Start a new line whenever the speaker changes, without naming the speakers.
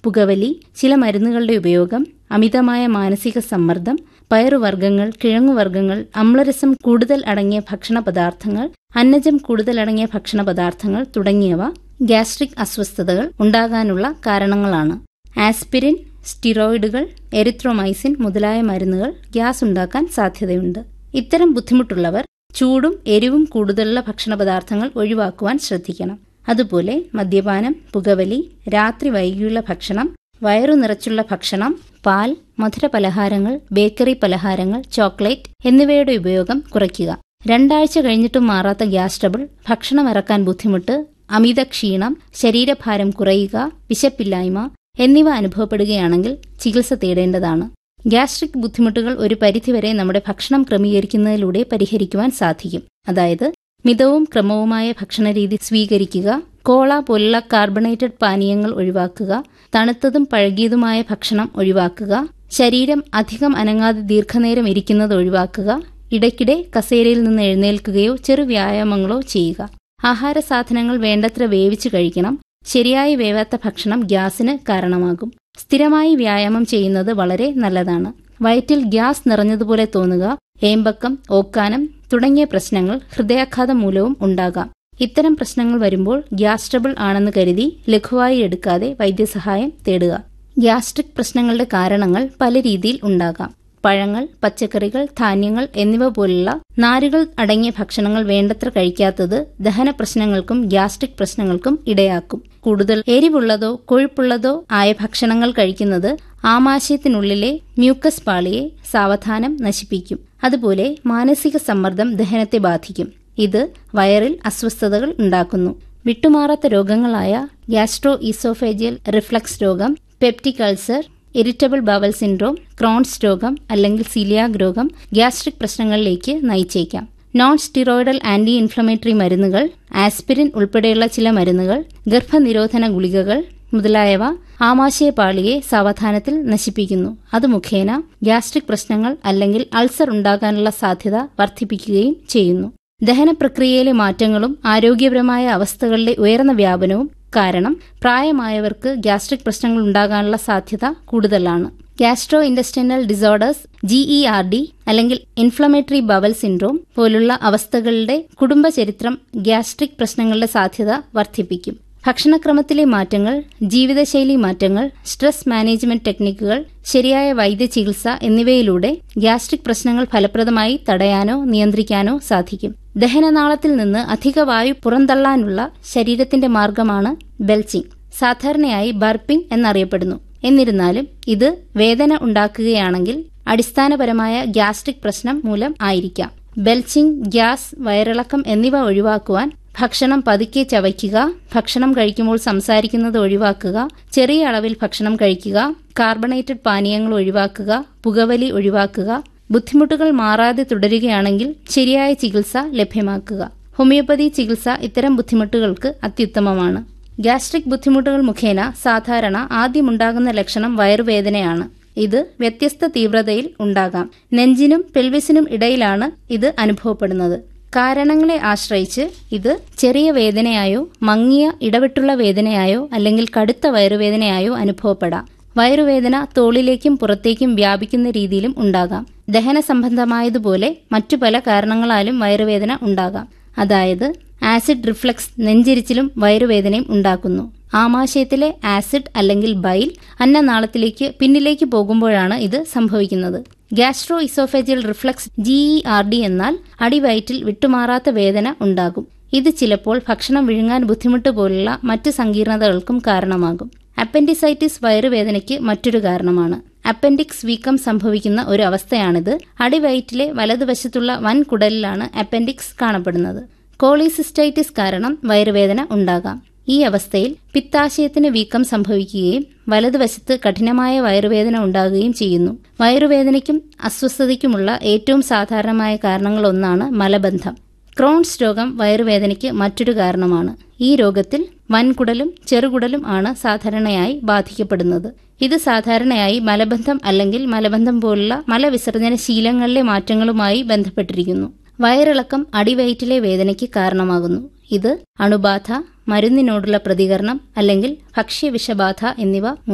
പുകവലി ചില മരുന്നുകളുടെ ഉപയോഗം അമിതമായ മാനസിക സമ്മർദ്ദം പയറുവർഗ്ഗങ്ങൾ കിഴങ്ങുവർഗ്ഗങ്ങൾ അമ്ലരസം കൂടുതൽ അടങ്ങിയ ഭക്ഷണ പദാർത്ഥങ്ങൾ അന്നജം കൂടുതൽ അടങ്ങിയ ഭക്ഷണ പദാർത്ഥങ്ങൾ തുടങ്ങിയവ ഗ്യാസ്ട്രിക് അസ്വസ്ഥതകൾ ഉണ്ടാകാനുള്ള കാരണങ്ങളാണ് ആസ്പിരിൻ സ്റ്റിറോയിഡുകൾ എരിത്രോമൈസിൻ മുതലായ മരുന്നുകൾ ഗ്യാസ് ഉണ്ടാക്കാൻ സാധ്യതയുണ്ട് ഇത്തരം ബുദ്ധിമുട്ടുള്ളവർ ചൂടും എരിവും കൂടുതലുള്ള ഭക്ഷണ പദാർത്ഥങ്ങൾ ഒഴിവാക്കുവാൻ ശ്രദ്ധിക്കണം അതുപോലെ മദ്യപാനം പുകവലി രാത്രി വൈകിയുള്ള ഭക്ഷണം വയറു നിറച്ചുള്ള ഭക്ഷണം പാൽ മധുര പലഹാരങ്ങൾ ബേക്കറി പലഹാരങ്ങൾ ചോക്ലേറ്റ് എന്നിവയുടെ ഉപയോഗം കുറയ്ക്കുക രണ്ടാഴ്ച കഴിഞ്ഞിട്ടും മാറാത്ത ഗ്യാസ് ട്രബിൾ ഭക്ഷണം ഇറക്കാൻ ബുദ്ധിമുട്ട് അമിത ക്ഷീണം ശരീരഭാരം കുറയുക വിശപ്പില്ലായ്മ എന്നിവ അനുഭവപ്പെടുകയാണെങ്കിൽ ചികിത്സ തേടേണ്ടതാണ് ഗ്യാസ്ട്രിക് ബുദ്ധിമുട്ടുകൾ ഒരു പരിധിവരെ നമ്മുടെ ഭക്ഷണം ക്രമീകരിക്കുന്നതിലൂടെ പരിഹരിക്കുവാൻ സാധിക്കും അതായത് മിതവും ക്രമവുമായ ഭക്ഷണരീതി സ്വീകരിക്കുക കോള പോലുള്ള കാർബണേറ്റഡ് പാനീയങ്ങൾ ഒഴിവാക്കുക തണുത്തതും പഴകിയതുമായ ഭക്ഷണം ഒഴിവാക്കുക ശരീരം അധികം അനങ്ങാതെ ദീർഘനേരം ഇരിക്കുന്നത് ഒഴിവാക്കുക ഇടയ്ക്കിടെ കസേരയിൽ നിന്ന് എഴുന്നേൽക്കുകയോ ചെറു വ്യായാമങ്ങളോ ചെയ്യുക ആഹാര സാധനങ്ങൾ വേണ്ടത്ര വേവിച്ചു കഴിക്കണം ശരിയായി വേവാത്ത ഭക്ഷണം ഗ്യാസിന് കാരണമാകും സ്ഥിരമായി വ്യായാമം ചെയ്യുന്നത് വളരെ നല്ലതാണ് വയറ്റിൽ ഗ്യാസ് നിറഞ്ഞതുപോലെ തോന്നുക ഏമ്പക്കം ഓക്കാനം തുടങ്ങിയ പ്രശ്നങ്ങൾ ഹൃദയാഘാതം മൂലവും ഉണ്ടാകാം ഇത്തരം പ്രശ്നങ്ങൾ വരുമ്പോൾ ഗ്യാസ് ട്രബിൾ ആണെന്ന് കരുതി ലഘുവായി എടുക്കാതെ വൈദ്യസഹായം തേടുക ഗ്യാസ്ട്രിക് പ്രശ്നങ്ങളുടെ കാരണങ്ങൾ പല രീതിയിൽ ഉണ്ടാകാം പഴങ്ങൾ പച്ചക്കറികൾ ധാന്യങ്ങൾ എന്നിവ പോലുള്ള നാരുകൾ അടങ്ങിയ ഭക്ഷണങ്ങൾ വേണ്ടത്ര കഴിക്കാത്തത് ദഹന പ്രശ്നങ്ങൾക്കും ഗ്യാസ്ട്രിക് പ്രശ്നങ്ങൾക്കും ഇടയാക്കും കൂടുതൽ എരിവുള്ളതോ കൊഴുപ്പുള്ളതോ ആയ ഭക്ഷണങ്ങൾ കഴിക്കുന്നത് ആമാശയത്തിനുള്ളിലെ മ്യൂക്കസ് പാളിയെ സാവധാനം നശിപ്പിക്കും അതുപോലെ മാനസിക സമ്മർദ്ദം ദഹനത്തെ ബാധിക്കും ഇത് വയറിൽ അസ്വസ്ഥതകൾ ഉണ്ടാക്കുന്നു വിട്ടുമാറാത്ത രോഗങ്ങളായ ഗ്യാസ്ട്രോ ഈസോഫേജിയൽ റിഫ്ലക്സ് രോഗം peptic ulcer irritable bowel syndrome Crohn's രോഗം അല്ലെങ്കിൽ സിലിയാഗ് രോഗം ഗ്യാസ്ട്രിക് പ്രശ്നങ്ങളിലേക്ക് നയിച്ചേക്കാം നോൺ സ്റ്റിറോയിഡൽ ആന്റി ഇൻഫ്ലമേറ്ററി മരുന്നുകൾ ആസ്പിരിൻ ഉൾപ്പെടെയുള്ള ചില മരുന്നുകൾ ഗർഭനിരോധന ഗുളികകൾ മുതലായവ ആമാശയപാളിയെ സാവധാനത്തിൽ നശിപ്പിക്കുന്നു അത് മുഖേന ഗ്യാസ്ട്രിക് പ്രശ്നങ്ങൾ അല്ലെങ്കിൽ അൾസർ ഉണ്ടാകാനുള്ള സാധ്യത വർദ്ധിപ്പിക്കുകയും ചെയ്യുന്നു ദഹന പ്രക്രിയയിലെ മാറ്റങ്ങളും ആരോഗ്യപരമായ അവസ്ഥകളുടെ ഉയർന്ന വ്യാപനവും കാരണം പ്രായമായവർക്ക് ഗ്യാസ്ട്രിക് പ്രശ്നങ്ങൾ ഉണ്ടാകാനുള്ള സാധ്യത കൂടുതലാണ് gastro intestinal disorders GE R D അല്ലെങ്കിൽ ഇൻഫ്ലമേറ്ററി ബവൽ സിൻഡ്രോം പോലുള്ള അവസ്ഥകളുടെ കുടുംബചരിത്രം ഗ്യാസ്ട്രിക് പ്രശ്നങ്ങളുടെ സാധ്യത വർദ്ധിപ്പിക്കും ഭക്ഷണക്രമത്തിലെ മാറ്റങ്ങൾ ജീവിതശൈലി മാറ്റങ്ങൾ സ്ട്രെസ് മാനേജ്മെന്റ് ടെക്നിക്കുകൾ ശരിയായ വൈദ്യചികിത്സ എന്നിവയിലൂടെ ഗ്യാസ്ട്രിക് പ്രശ്നങ്ങൾ ഫലപ്രദമായി തടയാനോ നിയന്ത്രിക്കാനോ സാധിക്കും ദഹനനാളത്തിൽ നിന്ന് അധിക വായു പുറന്തള്ളാനുള്ള ശരീരത്തിന്റെ മാർഗമാണ് ബെൽച്ചിങ് സാധാരണയായി ബർപ്പിംഗ് എന്നറിയപ്പെടുന്നു എന്നിരുന്നാലും ഇത് വേദന ഉണ്ടാക്കുകയാണെങ്കിൽ അടിസ്ഥാനപരമായ ഗ്യാസ്ട്രിക് പ്രശ്നം മൂലം ആയിരിക്കാം ബെൽച്ചിങ് ഗ്യാസ് വയറിളക്കം എന്നിവ ഒഴിവാക്കുവാൻ ഭക്ഷണം പതുക്കെ ചവയ്ക്കുക ഭക്ഷണം കഴിക്കുമ്പോൾ സംസാരിക്കുന്നത് ഒഴിവാക്കുക ചെറിയ അളവിൽ ഭക്ഷണം കഴിക്കുക കാർബണേറ്റഡ് പാനീയങ്ങൾ ഒഴിവാക്കുക പുകവലി ഒഴിവാക്കുക ബുദ്ധിമുട്ടുകൾ മാറാതെ തുടരുകയാണെങ്കിൽ ശരിയായ ചികിത്സ ലഭ്യമാക്കുക ഹോമിയോപ്പതി ചികിത്സ ഇത്തരം ബുദ്ധിമുട്ടുകൾക്ക് അത്യുത്തമമാണ് ഗ്യാസ്ട്രിക് ബുദ്ധിമുട്ടുകൾ മുഖേന സാധാരണ ആദ്യമുണ്ടാകുന്ന ലക്ഷണം വയറുവേദനയാണ് ഇത് വ്യത്യസ്ത തീവ്രതയിൽ ഉണ്ടാകാം നെഞ്ചിനും പെൽവിസിനും ഇടയിലാണ് ഇത് അനുഭവപ്പെടുന്നത് കാരണങ്ങളെ ആശ്രയിച്ച് ഇത് ചെറിയ വേദനയായോ മങ്ങിയ ഇടവിട്ടുള്ള വേദനയായോ അല്ലെങ്കിൽ കടുത്ത വയറുവേദനയായോ അനുഭവപ്പെടാം വയറുവേദന തോളിലേക്കും പുറത്തേക്കും വ്യാപിക്കുന്ന രീതിയിലും ഉണ്ടാകാം ദഹന സംബന്ധമായതുപോലെ മറ്റു പല കാരണങ്ങളാലും വയറുവേദന ഉണ്ടാകാം അതായത് ആസിഡ് റിഫ്ലക്സ് നെഞ്ചിരിച്ചിലും വയറുവേദനയും ഉണ്ടാക്കുന്നു ആമാശയത്തിലെ ആസിഡ് അല്ലെങ്കിൽ ബൈൽ അന്നനാളത്തിലേക്ക് പിന്നിലേക്ക് പോകുമ്പോഴാണ് ഇത് സംഭവിക്കുന്നത് gastro oesophageal reflux GE R D എന്നാൽ അടിവയറ്റിൽ വിട്ടുമാറാത്ത വേദന ഉണ്ടാകും ഇത് ചിലപ്പോൾ ഭക്ഷണം വിഴുങ്ങാൻ ബുദ്ധിമുട്ട് പോലുള്ള മറ്റ് സങ്കീർണതകൾക്കും കാരണമാകും അപ്പൻഡിസൈറ്റിസ് വയറുവേദനയ്ക്ക് മറ്റൊരു കാരണമാണ് അപ്പൻഡിക്സ് വീക്കം സംഭവിക്കുന്ന ഒരു അവസ്ഥയാണിത് അടിവയറ്റിലെ വലതുവശത്തുള്ള വൻകുടലിലാണ് അപ്പൻഡിക്സ് കാണപ്പെടുന്നത് കോളിസിസ്റ്റൈറ്റിസ് കാരണം വയറുവേദന ഉണ്ടാകാം ഈ അവസ്ഥയിൽ പിത്താശയത്തിന് വീക്കം സംഭവിക്കുകയും വലതുവശത്ത് കഠിനമായ വയറുവേദന ഉണ്ടാകുകയും ചെയ്യുന്നു വയറുവേദനയ്ക്കും അസ്വസ്ഥതയ്ക്കുമുള്ള ഏറ്റവും സാധാരണമായ കാരണങ്ങളൊന്നാണ് മലബന്ധം ക്രോൺസ് രോഗം വയറുവേദനയ്ക്ക് മറ്റൊരു കാരണമാണ് ഈ രോഗത്തിൽ വൻകുടലും ചെറുകുടലും ആണ് സാധാരണയായി ബാധിക്കപ്പെടുന്നത് ഇത് സാധാരണയായി മലബന്ധം അല്ലെങ്കിൽ മലബന്ധം പോലുള്ള മലവിസർജന ശീലങ്ങളിലെ മാറ്റങ്ങളുമായി ബന്ധപ്പെട്ടിരിക്കുന്നു വയറിളക്കം അടിവയറ്റിലെ വേദനയ്ക്ക് കാരണമാകുന്നു ഇത് അണുബാധ മരുന്നിനോടുള്ള പ്രതികരണം അല്ലെങ്കിൽ ഭക്ഷ്യവിഷബാധ എന്നിവ